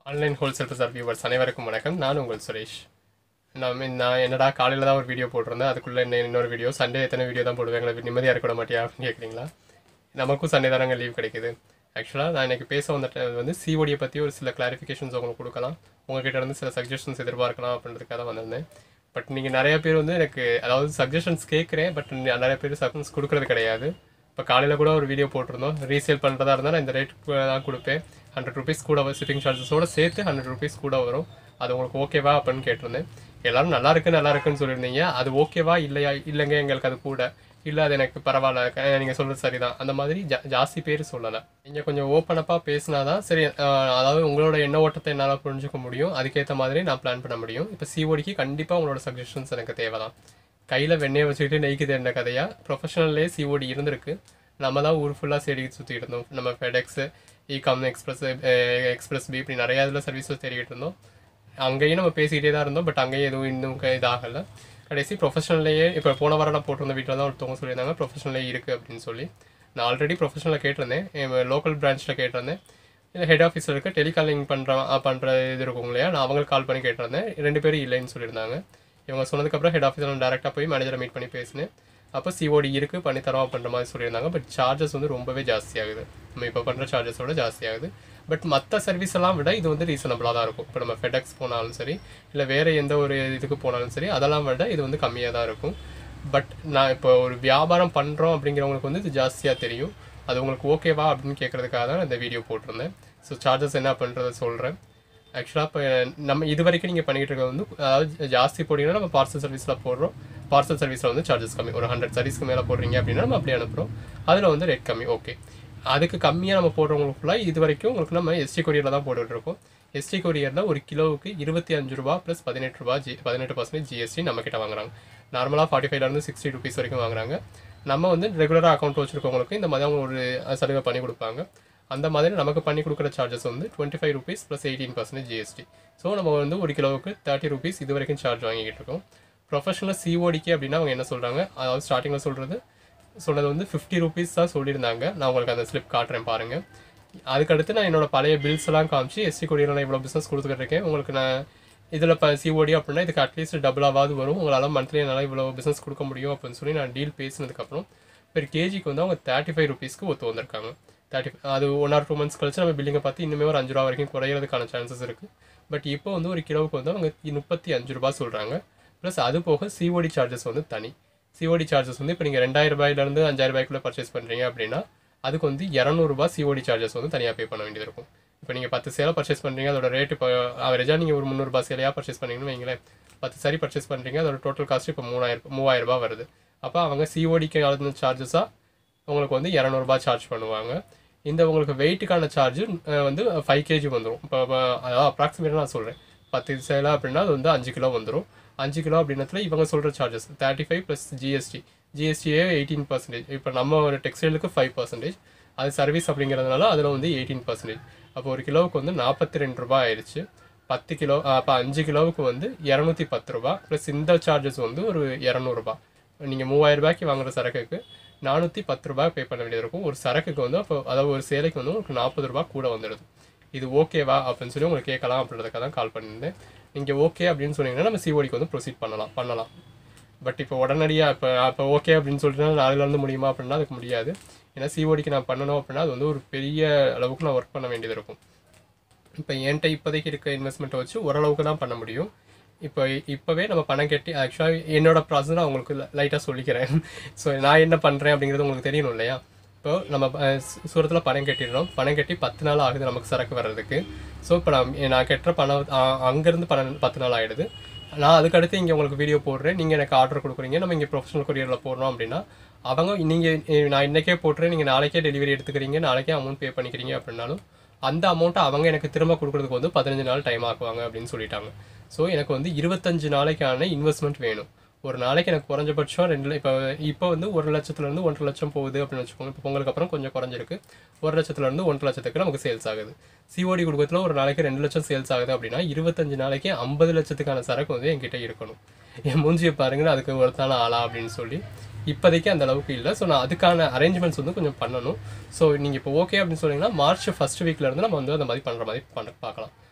online wholesale பசார் viewers அனைவருக்கும் வணக்கம் நான் உங்கள் சுரேஷ் நான் நான் என்னடா காலையில் தான் ஒரு வீடியோ போட்டிருந்தேன் அதுக்குள்ளே என்ன இன்னொரு வீடியோ சண்டே எத்தனை வீடியோ தான் போடுவேன் நிம்மதியாக இருக்க விட மாட்டியா அப்படின்னு கேட்குறீங்களா நமக்கும் சண்டே தானங்க லீவ் கிடைக்குது ஆக்சுவலாக நான் இன்னைக்கு பேச வந்த time வந்து சிஓடியை பற்றி ஒரு சில கிளாரிஃபிகேஷன்ஸ் உங்களுக்கு கொடுக்கலாம் உங்ககிட்ட இருந்து சில சஜஷன்ஸ் எதிர்பார்க்கலாம் அப்படின்றதுக்காக தான் வந்திருந்தேன் பட் நீங்கள் நிறைய பேர் வந்து எனக்கு அதாவது சஜஷன்ஸ் கேட்குறேன் பட் நிறைய பேர் சஜஷன்ஸ் கொடுக்கறது கிடையாது இப்போ காலையில் கூட ஒரு வீடியோ போட்டிருந்தோம் ரீசேல் பண்ணுறதா இருந்தால் நான் இந்த ரேட்டுக்கு தான் கொடுப்பேன் ஹண்ட்ரட் ருபீஸ் கூட ஷிப்பிங் சார்ஜஸோட சேர்த்து ஹண்ட்ரட் ருபீஸ் கூட வரும் அது உங்களுக்கு ஓகேவா அப்படின்னு கேட்டிருந்தேன் எல்லாரும் நல்லா இருக்கு நல்லா இருக்குன்னு சொல்லியிருந்தீங்க அது ஓகேவா இல்லையா இல்லைங்க எங்களுக்கு அது கூட இல்லை அது எனக்கு பரவாயில்ல க- நீங்க சொல்றது சரிதான் அந்த மாதிரி ஜா ஜாஸ்தி பேர் சொல்லலை நீங்க கொஞ்சம் ஓப்பனப்பாக பேசினாதான் சரி அஹ், அதாவது உங்களோட எண்ண ஓட்டத்தை என்னால் புரிஞ்சுக்க முடியும் அதுக்கேற்ற மாதிரி நான் பிளான் பண்ண முடியும் இப்போ சிஓடிக்கு கண்டிப்பாக உங்களோட சஜஷன்ஸ் எனக்கு தேவைதான் கையில் வெண்ணெயை வச்சுக்கிட்டு நெய்க்கு தேடின கதையா ப்ரொஃபஷனல்லே சிஓடி இருந்திருக்கு நம்ம தான் ஊர் ஃபுல்லாக தேடி சுற்றிட்டு இருந்தோம் நம்ம ஃபெடெக்ஸு இகாம் எக்ஸ்பிரஸ் எக்ஸ்பிரஸ் பி இப்படி நிறையா இதில் சர்வீஸஸ் தேடிக்கிட்டு இருந்தோம் அங்கேயும் நம்ம பேசிக்கிட்டே தான் இருந்தோம் பட் அங்கேயும் எதுவும் இன்னும் க- இதாகலை கடைசி ப்ரொஃபஷனல்லையே இப்போ போன வாரம் நான் போட்டிருந்த வீட்டில் தான் ஒருத்தவங்க சொல்லியிருந்தாங்க ப்ரொஃபஷனலே இருக்குது அப்படின்னு சொல்லி நான் ஆல்ரெடி ப்ரொஃபஷனலில் கேட்டிருந்தேன் லோக்கல் பிரான்ச்சில் கேட்டிருந்தேன் இல்லை ஹெட் ஆஃபீஸில் இருக்க டெலிகாலிங் பண்ணுற பண்ணுற இது இருக்கும் இல்லையா நான் அவங்களுக்கு கால் பண்ணி கேட்டிருந்தேன் ரெண்டு பேரும் இல்லைன்னு சொல்லியிருந்தாங்க இவங்க சொன்னதுக்கப்புறம் ஹெட் ஆஃபீஸில் டேரெக்டாக போய் மேனேஜரை மீட் பண்ணி பேசினேன் அப்போ சிஓடி இருக்குது பண்ணி தரோம் அப்படின்ற மாதிரி சொல்லியிருந்தாங்க பட் சார்ஜஸ் வந்து ரொம்பவே ஜாஸ்தியாகுது நம்ம இப்போ பண்ணுற சார்ஜஸோட ஜாஸ்தியாகுது பட் மற்ற சர்வீஸ் எல்லாம் விட இது வந்து ரீசனபிளாக தான் இருக்கும் இப்போ நம்ம ஃபெடெக்ஸ் போனாலும் சரி இல்லை வேறு எந்த ஒரு இதுக்கு போனாலும் சரி அதெல்லாம் விட இது வந்து கம்மியாக தான் இருக்கும் பட் நான் இப்போ ஒரு வியாபாரம் பண்ணுறோம் அப்படிங்கிறவங்களுக்கு வந்து இது ஜாஸ்தியாக தெரியும் அது உங்களுக்கு ஓகேவா அப்படின்னு கேட்குறதுக்காக தான் இந்த வீடியோ போட்டிருந்தேன் ஸோ சார்ஜஸ் என்ன பண்ணுறதை சொல்கிறேன் ஆக்சுவலாக இப்போ நம்ம இது வரைக்கும் நீங்கள் பண்ணிக்கிட்டு இருக்கிறது வந்து அதாவது ஜாஸ்தி போட்டிங்கன்னா நம்ம பார்சல் சர்வீஸில் போடுறோம் பார்சல் சர்வீஸில் வந்து சார்ஜஸ் கம்மி ஒரு ஹண்ட்ரட் சர்வீஸ்க்கு மேலே போடுறீங்க அப்படின்னா நம்ம அப்படியே அனுப்புகிறோம் அதில் வந்து ரேட் கம்மி ஓகே அதுக்கு கம்மியாக நம்ம போடுறவங்களுக்கு ஃபுல்லாக இது வரைக்கும் உங்களுக்கு நம்ம எஸ்டி கொரியரில் தான் போட்டுட்டு இருக்கோம் எஸ்டி கொரியரில் ஒரு கிலோவுக்கு இருபத்தி அஞ்சு ரூபா ப்ளஸ் பதினெட்டு ரூபா ஜி பதினெட்டு பர்சன்டேஜ் ஜிஎஸ்டி நம்ம கிட்ட வாங்குறாங்க நார்மலாக ஃபார்ட்டி ஃபைவ்லேருந்து சிக்ஸ்டி ருபீஸ் வரைக்கும் வாங்குறாங்க நம்ம வந்து ரெகுலராக அக்கௌண்ட் வச்சிருக்கவங்களுக்கு இந்த மாதிரி அவங்க ஒரு சலுகை பண்ணி கொடுப்பாங்க அந்த மாதிரி நமக்கு பண்ணி கொடுக்குற சார்ஜஸ் வந்து twenty five rupees plus eighteen percentage GST so நம்ம வந்து ஒரு கிலோவுக்கு தேர்ட்டி ருபீஸ் இது வரைக்கும் சார்ஜ் வாங்கிக்கிட்டு இருக்கோம் ப்ரொஃபஷனல் சிஓடிக்கு அப்படின்னா அவங்க என்ன சொல்கிறாங்க அதாவது ஸ்டார்டிங்கில் சொல்கிறது சொன்னது வந்து ஃபிஃப்டி ருபீஸ் தான் சொல்லியிருந்தாங்க நான் உங்களுக்கு அந்த ஸ்லிப் காட்டுறேன் பாருங்கள் அதுக்கடுத்து நான் என்னோட பழைய பில்ஸ் எல்லாம் காமிச்சு எஸ்சி கொடியில் நான் இவ்வளோ பிஸ்னஸ் கொடுத்துக்கிட்டு இருக்கேன் உங்களுக்கு நான் இதில் இப்போ சிஓடி அப்படின்னா இதுக்கு அட்லீஸ்ட் டபுளாவது வரும் உங்களால் மந்த்லி என்னால் இவ்வளோ பிஸ்னஸ் கொடுக்க முடியும் அப்படின்னு சொல்லி நான் டீல் பேசினதுக்கப்புறம் பெர் கேஜிக்கு வந்து அவங்க தேர்ட்டி ஃபைவ் ருபீஸ்க்கு ஒத்து வந்திருக்காங்க தேர்ட்டி அது ஒன் ஆர் டூ மந்த்ஸ் கழிச்சு நம்ம பில்லிங்கை பார்த்து இன்னுமே ஒரு அஞ்சு ரூபா வரைக்கும் குறையிறதுக்கான சான்சஸ் இருக்குது பட் இப்போ வந்து ஒரு கிலோவுக்கு வந்து அவங்க முப்பத்தி அஞ்சு ரூபா சொல்கிறாங்க ப்ளஸ் அது போக சிஓடி சார்ஜஸ் வந்து தனி சிஓடி சார்ஜஸ் வந்து இப்போ நீங்கள் ரெண்டாயிரம் ரூபாயிலேருந்து அஞ்சாயிரம் ரூபாய்க்குள்ளே பர்ச்சேஸ் பண்ணுறீங்க அப்படின்னா அதுக்கு வந்து இரநூறுபா சிஓடி சார்ஜஸ் வந்து தனியாக பே பண்ண வேண்டியது இருக்கும் இப்போ நீங்கள் பத்து சேலை பர்ச்சேஸ் பண்ணுறீங்க அதோட ரேட் இப்போ அவரேஜாக நீங்கள் ஒரு முந்நூறுபா சேலையாக பர்ச்சேஸ் பண்ணீங்கன்னு வைங்களேன் பத்து சாரி பர்ச்சேஸ் பண்ணுறீங்க அதோட டோட்டல் காஸ்ட் இப்போ மூணாயிரம் மூவாயிரம் ரூபாய் வருது அப்போ அவங்க சிஓடிக்கு ஆளுந்த சார்ஜஸாக உங்களுக்கு வந்து இரநூறுபா சார்ஜ் பண்ணுவாங்க இந்த உங்களுக்கு வெயிட்டுக்கான சார்ஜ் வந்து ஃபைவ் கேஜி வந்துடும் இப்போ அதாவது அப்ராக்சிமேட்டாக நான் சொல்கிறேன் பத்து சேலை அப்படின்னா அது வந்து அஞ்சு கிலோ வந்துடும் அஞ்சு கிலோ அப்படின்னத்துல இவங்க சொல்கிற charges thirty five plus GST ஜிஎஸ்டியே எயிட்டீன் பர்சன்டேஜ் இப்போ நம்ம ஒரு டெக்ஸ்டைலுக்கு ஃபைவ் பர்சன்டேஜ் அது சர்வீஸ் அப்படிங்கிறதுனால அதில் வந்து எயிட்டீன் பர்சன்டேஜ் அப்போ ஒரு கிலோவுக்கு வந்து நாற்பத்தி ரெண்டு ரூபாய் ஆயிடுச்சு பத்து கிலோ அப்போ அஞ்சு கிலோவுக்கு வந்து இரநூத்தி பத்து ரூபா ப்ளஸ் இந்த சார்ஜஸ் வந்து ஒரு இரநூறுபா நீங்கள் மூவாயிரம் ரூபாய்க்கு வாங்குற சரக்குக்கு நானூற்றி பத்து ரூபாய் பே பண்ண வேண்டியது இருக்கும் ஒரு சரக்குக்கு வந்து அப்போ அதாவது ஒரு சேலைக்கு வந்து உங்களுக்கு நாற்பது ரூபாய் கூட வந்துடுது இது ஓகேவா அப்படின்னு சொல்லி உங்களுக்கு கேட்கலாம் அப்படின்றதுக்காக தான் கால் பண்ணியிருந்தேன் நீங்கள் ஓகே அப்படின்னு சொன்னீங்கன்னா நம்ம சிஓடிக்கு வந்து ப்ரொசீட் பண்ணலாம் பண்ணலாம் பட் இப்போ உடனடியாக இப்போ இப்போ ஓகே அப்படின்னு சொல்லிட்டு நாளையிலேருந்து முடியுமா அப்படின்னா அதுக்கு முடியாது ஏன்னா சிஓடிக்கு நான் பண்ணணும் அப்படின்னா அது வந்து ஒரு பெரிய அளவுக்கு நான் ஒர்க் பண்ண வேண்டியது இருக்கும் இப்போ என்கிட்ட இப்போதைக்கு இருக்க இன்வெஸ்ட்மெண்ட்டை வச்சு ஓரளவுக்கு தான் பண்ண முடியும் இப்போ இப்போவே நம்ம பணம் கட்டி ஆக்சுவலாக என்னோட ப்ராசஸ் நான் உங்களுக்கு லைட்டாக சொல்லிக்கிறேன் ஸோ நான் என்ன பண்ணுறேன் அப்படிங்கிறது உங்களுக்கு தெரியணும் இல்லையா இப்போ நம்ம சூரத்தில் பணம் கட்டிடுறோம் பணம் கட்டி பத்து நாள் ஆகுது நமக்கு சரக்கு வர்றதுக்கு ஸோ இப்போ நான் நான் கட்டுற பணம் அ- அங்கேருந்து பணம் பத்து நாள் ஆகிடுது நான் அதுக்கடுத்து இங்கே உங்களுக்கு வீடியோ போடுறேன் நீங்கள் எனக்கு ஆர்டர் கொடுக்குறீங்க நம்ம இங்கே ப்ரொஃபஷனல் கொரியரில் போடுறோம் அப்படின்னா அவங்க நீங்கள் நான் இன்றைக்கே போட்டுறேன் நீங்கள் நாளைக்கே டெலிவரி எடுத்துக்கிறீங்க நாளைக்கே அமௌண்ட் பே பண்ணிக்கிறீங்க அப்படின்னாலும் அந்த அமௌண்ட்டை அவங்க எனக்கு திரும்ப கொடுக்குறதுக்கு வந்து பதினஞ்சு நாள் டைம் ஆக்குவாங்க அப்படின்னு சொல்லிட்டாங்க ஸோ எனக்கு வந்து இருபத்தஞ்சு நாளைக்கான இன்வெஸ்ட்மெண்ட் வேணும் ஒரு நாளைக்கு எனக்கு குறைஞ்சபட்சம் ரெண்டு ல- இப்போ இப்போ வந்து ஒரு லட்சத்துலேருந்து ஒன்றரை லட்சம் போகுது அப்படின்னு வச்சுக்கோங்க இப்போ பொங்கலுக்கு அப்புறம் கொஞ்சம் குறைஞ்சிருக்கு ஒரு லட்சத்துலேருந்து ஒன்றரை லட்சத்துக்கு நமக்கு சேல்ஸ் ஆகுது சிஓடி குடும்பத்தில் ஒரு நாளைக்கு ரெண்டு லட்சம் சேல்ஸ் ஆகுது அப்படின்னா இருபத்தஞ்சு நாளைக்கு ஐம்பது லட்சத்துக்கான சரக்கு வந்து என்கிட்ட இருக்கணும் என் மூஞ்சியை பாருங்கன்னு அதுக்கு ஒருத்தான ஆளா அப்படின்னு சொல்லி இப்போதைக்கு அந்த அளவுக்கு இல்லை ஸோ நான் அதுக்கான அரேஞ்ச்மெண்ட்ஸ் வந்து கொஞ்சம் பண்ணணும் ஸோ நீங்கள் இப்போ ஓகே அப்படின்னு சொன்னீங்கன்னா மார்ச் ஃபர்ஸ்ட் வீக்ல இருந்து நம்ம வந்து அந்த மாதிரி பண்ணுற மாதிரி பண்ண பார்க்கலாம்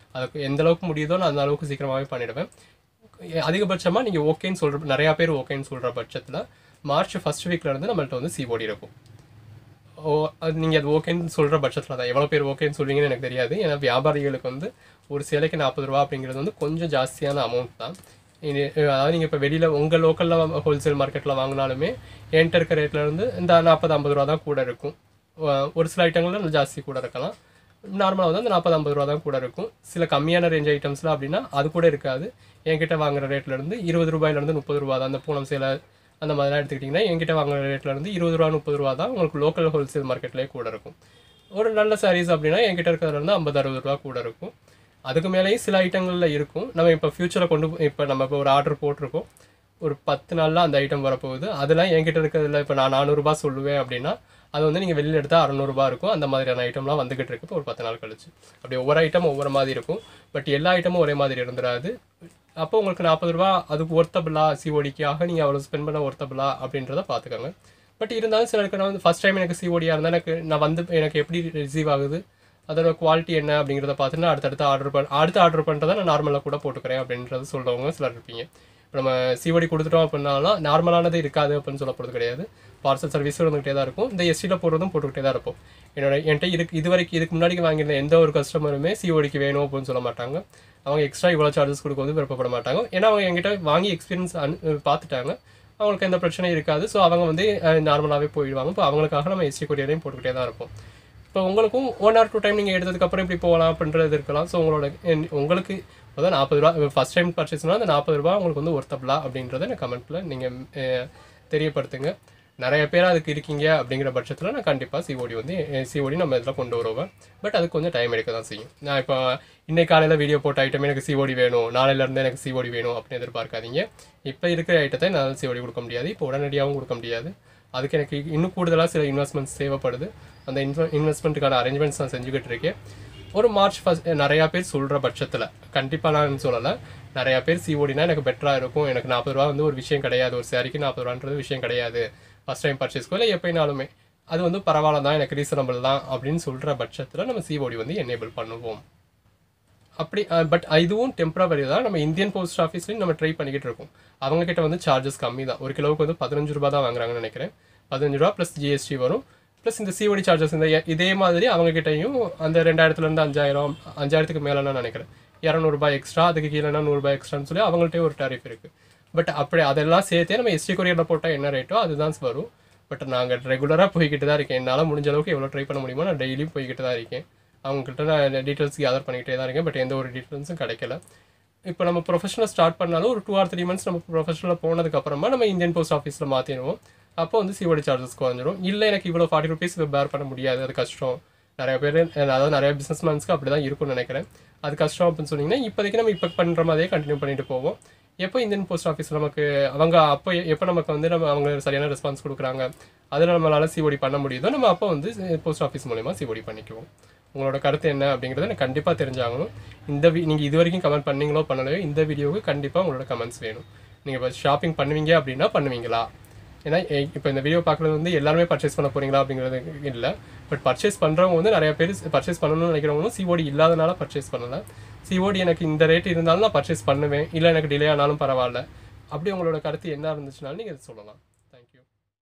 அதுக்கு எந்த அளவுக்கு முடியுதோ நான் அந்த அளவுக்கு சீக்கிரமாகவே பண்ணிடுவேன் அதிகபட்சமாக நீங்கள் ஓகேன்னு சொல்கிற நிறையா பேர் ஓகேன்னு சொல்கிற பட்சத்தில் மார்ச் ஃபர்ஸ்ட் வீக்ல இருந்து நம்மள்ட்ட வந்து சிஓடி இருக்கும் ஓ அது நீங்கள் அது ஓகேன்னு சொல்கிற பட்சத்தில் தான் எவ்வளோ பேர் ஓகேன்னு சொல்வீங்கன்னு எனக்கு தெரியாது ஏன்னா வியாபாரிகளுக்கு வந்து ஒரு சேலைக்கு நாற்பது ரூபா அப்படிங்கிறது வந்து கொஞ்சம் ஜாஸ்தியான அமௌண்ட் தான் இது அதாவது நீங்கள் இப்போ வெளியில் உங்கள் லோக்கலில் ஹோல்சேல் மார்க்கெட்டில் வாங்கினாலுமே என்கிட்ட இருக்க ரேட்ல இருந்து இந்த நாற்பது ஐம்பது ரூபா தான் கூட இருக்கும் ஒ- ஒரு சில ஐட்டங்களில் ஜாஸ்தி கூட இருக்கலாம் நார்மலாக வந்து அந்த நாற்பது ஐம்பது ரூபா தான் கூட இருக்கும் சில கம்மியான ரேஞ்ச் ஐட்டம்ஸ்லாம் அப்படின்னா அது கூட இருக்காது என்கிட்ட வாங்குற ரேட்ல இருந்து இருபது ரூபாயிலேருந்து முப்பது ரூபா தான் அந்த பூனம் சேலை அந்த மாதிரிலாம் எடுத்துக்கிட்டிங்கன்னா என்கிட்ட வாங்குற ரேட்ல இருந்து இருபது ரூபா முப்பது ரூபா தான் உங்களுக்கு லோக்கல் ஹோல்சேல் மார்க்கெட்லேயே கூட இருக்கும் ஒரு நல்ல சாரீஸ் அப்படின்னா என்கிட்ட இருக்கிறதுல இருந்து ஐம்பது அறுபது ரூபா கூட இருக்கும் அதுக்கு மேலேயும் சில ஐட்டங்களில் இருக்கும் நம்ம இப்போ ஃப்யூச்சரில் கொண்டு இப்போ நம்ம இப்போ ஒரு ஆர்டர் போட்டிருக்கோம் ஒரு பத்து நாளில் அந்த ஐட்டம் வரப்போகுது அதெல்லாம் என்கிட்ட இருக்கிறதுல இப்போ நான் நானூறுரூபா சொல்லுவேன் அப்படின்னா அது வந்து நீங்கள் வெளியில் எடுத்தால் அறநூறுபா இருக்கும் அந்த மாதிரியான ஐட்டம்லாம் வந்துகிட்டு இருக்கு இப்போ ஒரு பத்து நாள் கழிச்சு அப்படி ஒவ்வொரு ஐட்டம் ஒவ்வொரு மாதிரி இருக்கும் பட் எல்லா ஐட்டமும் ஒரே மாதிரி இருந்துராது அப்போ உங்களுக்கு நாற்பது ரூபா அதுக்கு ஒர்த்தபிளா சிஓடிக்காக நீங்கள் அவ்வளோ ஸ்பெண்ட் பண்ண ஒர்த்தபிளா அப்படின்றத பார்த்துக்கோங்க பட் இருந்தாலும் சிலருக்கு நான் வந்து ஃபஸ்ட் டைம் எனக்கு சிஓடியாக இருந்தால் எனக்கு நான் வந்து எனக்கு எப்படி ரிசீவ் ஆகுது அதோட குவாலிட்டி என்ன அப்படிங்கிறத பார்த்துட்டு நான் அடுத்தடுத்து ஆர்டர் பண்ண அடுத்து ஆர்டர் பண்ணுறதை நான் நார்மலாக கூட போட்டுக்கிறேன் அப்படின்றது சொல்கிறவங்க சிலர் இருப்பீங்க இப்போ நம்ம சிஓடி கொடுத்துட்டோம் அப்படின்னாலும் நார்மலானது இருக்காது அப்படின்னு சொல்ல போகிறது கிடையாது பார்சல் சர்வீஸும் இருந்துகிட்டே தான் இருக்கும் இந்த எஸ்டியில் போடுறதும் போட்டுக்கிட்டே தான் இருப்போம் என்னோட என்கிட்ட இருக்கு இது வரைக்கும் இதுக்கு முன்னாடி வாங்கியிருந்த எந்த ஒரு கஸ்டமருமே சிஓடிக்கு வேணும் அப்படின்னு சொல்ல மாட்டாங்க அவங்க எக்ஸ்ட்ரா இவ்வளோ சார்ஜஸ் கொடுக்க வந்து விருப்பப்பட மாட்டாங்க ஏன்னா அவங்க என்கிட்ட வாங்கி எக்ஸ்பீரியன்ஸ் அனு பார்த்துட்டாங்க அவங்களுக்கு எந்த பிரச்சனையும் இருக்காது ஸோ அவங்க வந்து நார்மலாகவே போயிடுவாங்க இப்போ அவங்களுக்காக நம்ம எஸ்டி கொரியரையும் போட்டுக்கிட்டே தான் இருப்போம் இப்போ உங்களுக்கும் ஒன் ஆர் டூ டைம் நீங்கள் எடுத்ததுக்கப்புறம் இப்படி போகலாம் அப்படின்றது இருக்கலாம் ஸோ உங்களோட என்- உங்களுக்கு அதான் நாற்பது ரூபா ஃபஸ்ட் டைம் பர்ச்சேஸ்னால் அந்த நாற்பது ரூபா உங்களுக்கு வந்து ஒர்த்தபிளா அப்படின்றத எனக்கு கமெண்ட்டில் நீங்கள் தெரியப்படுத்துங்க நிறைய பேர் அதுக்கு இருக்கீங்க அப்படிங்கிற பட்சத்தில் நான் கண்டிப்பாக சிஓடி வந்து சிஓடி நம்ம இதில் கொண்டு வருவேன் பட் அதுக்கு கொஞ்சம் டைம் எடுக்க தான் செய்யும் நான் இப்போ இன்னைக்கு காலையில் வீடியோ போட்ட ஐட்டம் எனக்கு சிஓடி வேணும் நாளையிலேருந்து எனக்கு சிஓடி வேணும் அப்படின்னு எதிர்பார்க்காதீங்க இப்போ இருக்கிற ஐட்டத்தை நான் சிஓடி கொடுக்க முடியாது இப்போ உடனடியாகவும் கொடுக்க முடியாது அதுக்கு எனக்கு இன்னும் கூடுதலாக சில இன்வெஸ்ட்மெண்ட்ஸ் தேவைப்படுது அந்த இன்வெ இன்வெஸ்ட்மெண்ட்டுக்கான அரேஞ்ச்மெண்ட்ஸ் நான் செஞ்சுக்கிட்டு இருக்கேன் ஒரு மார்ச் ஃபஸ்ட் நிறையா பேர் சொல்கிற பட்சத்தில் கண்டிப்பாக நான் சொல்லலை நிறையா பேர் சிஓடினா எனக்கு பெட்டராக இருக்கும் எனக்கு நாற்பது ரூபா வந்து ஒரு விஷயம் கிடையாது ஒரு சாரிக்கு நாற்பது ரூபான்றது விஷயம் கிடையாது ஃபஸ்ட் டைம் பர்ச்சேஸ்க்கோ இல்லை எப்போனாலுமே அது வந்து பரவாயில்ல தான் எனக்கு ரீசனபிள் தான் அப்படின்னு சொல்கிற பட்சத்தில் நம்ம சிஓடி வந்து எனேபிள் பண்ணுவோம் அப்படி பட் இதுவும் டெம்பரவரி தான் நம்ம இந்தியன் போஸ்ட் ஆஃபீஸ்லையும் நம்ம ட்ரை பண்ணிக்கிட்டு இருக்கோம் அவங்க கிட்ட வந்து சார்ஜஸ் கம்மி தான் ஒரு கிலோவுக்கு வந்து பதினஞ்சு ரூபா தான் வாங்குறாங்கன்னு நினைக்கிறேன் பதினஞ்சு ரூபா ப்ளஸ் ஜிஎஸ்டி வரும் ப்ளஸ் இந்த சிஓடி சார்ஜஸ் இந்த எ- இதே மாதிரி அவங்க கிட்டயும் அந்த ரெண்டாயிரத்துலேருந்து அஞ்சாயிரம் அஞ்சாயிரத்துக்கு மேலே நினைக்கிறேன் இரநூறுபா எக்ஸ்ட்ரா அதுக்கு கீழேனா நூறுரூபா எக்ஸ்ட்ரான்னு சொல்லி அவங்கள்ட்டே ஒரு டாரிஃப் இருக்குது பட் அப்படி அதெல்லாம் சேர்த்தே நம்ம எஸ்டி கொரியரில் போட்டால் என்ன ரேட்டோ அதுதான் வரும் பட் நாங்கள் ரெகுலராக போய்கிட்டு தான் இருக்கேன் என்னால் முடிஞ்ச அளவுக்கு எவ்வளோ ட்ரை பண்ண முடியுமோ நான் டெய்லியும் போய்கிட்டு தான் இருக்கேன் அவங்ககிட்ட நான் டீட்டெயில்ஸ் கேதர் பண்ணிக்கிட்டே தான் இருக்கேன் பட் எந்த ஒரு டீட்டெயில்ஸும் கிடைக்கல இப்போ நம்ம ப்ரொஃபஷனல் ஸ்டார்ட் பண்ணாலும் ஒரு டூ ஆர் த்ரீ மந்த்ஸ் நம்ம ப்ரொஃபஷனல் போனதுக்கு அப்புறமா நம்ம இந்தியன் போஸ்ட் ஆஃபீஸில் மாற்றிடுவோம் அப்போ வந்து சிஓடி சார்ஜஸ் குறைஞ்சிரும் இல்லை எனக்கு இவ்வளோ ஃபார்ட்டி ருபீஸ் பேர் பண்ண முடியாது அது கஷ்டம் நிறைய பேர் அதாவது நிறைய பிஸ்னஸ் மேன்ஸ்க்கு அப்படி தான் இருக்கும்னு நினைக்கிறேன் அது கஷ்டம் அப்படின்னு சொன்னீங்கன்னா இப்போதைக்கு நம்ம இப்போ பண்ணுற மாதிரியே கண்டினியூ பண்ணிட்டு போவோம் எப்போ இந்தியன் போஸ்ட் ஆஃபீஸ் நமக்கு அவங்க அப்போ எப்போ நமக்கு வந்து நம்ம அவங்க சரியான ரெஸ்பான்ஸ் கொடுக்குறாங்க அதில் நம்மளால சிஓடி பண்ண முடியுதோ நம்ம அப்போ வந்து போஸ்ட் ஆஃபீஸ் மூலயமா சிஓடி பண்ணிக்குவோம் உங்களோட கருத்து என்ன அப்படிங்கிறத எனக்கு கண்டிப்பாக தெரிஞ்சாகணும் இந்த வீ நீங்கள் இது வரைக்கும் கமெண்ட் பண்ணீங்களோ பண்ணலையோ இந்த வீடியோவுக்கு கண்டிப்பாக உங்களோட கமெண்ட்ஸ் வேணும் நீங்கள் இப்போ ஷாப்பிங் பண்ணுவீங்க அப்படின்னா பண்ணுவீங்களா ஏன்னா இப்போ இந்த வீடியோ பார்க்குறது வந்து எல்லாருமே பர்ச்சேஸ் பண்ண போறீங்களா அப்படிங்கிறது இல்லை பட் பர்ச்சேஸ் பண்ணுறவங்க வந்து நிறைய பேர் பர்ச்சேஸ் பண்ணணும்னு நினைக்கிறவங்களும் சிஓடி இல்லாதனால பர்ச்சேஸ் பண்ணல சிஓடி எனக்கு இந்த ரேட் இருந்தாலும் நான் பர்ச்சேஸ் பண்ணுவேன் இல்லை எனக்கு டிலே ஆனாலும் பரவாயில்ல அப்படி உங்களோட கருத்து என்ன இருந்துச்சுனாலும் நீங்கள் சொல்லலாம்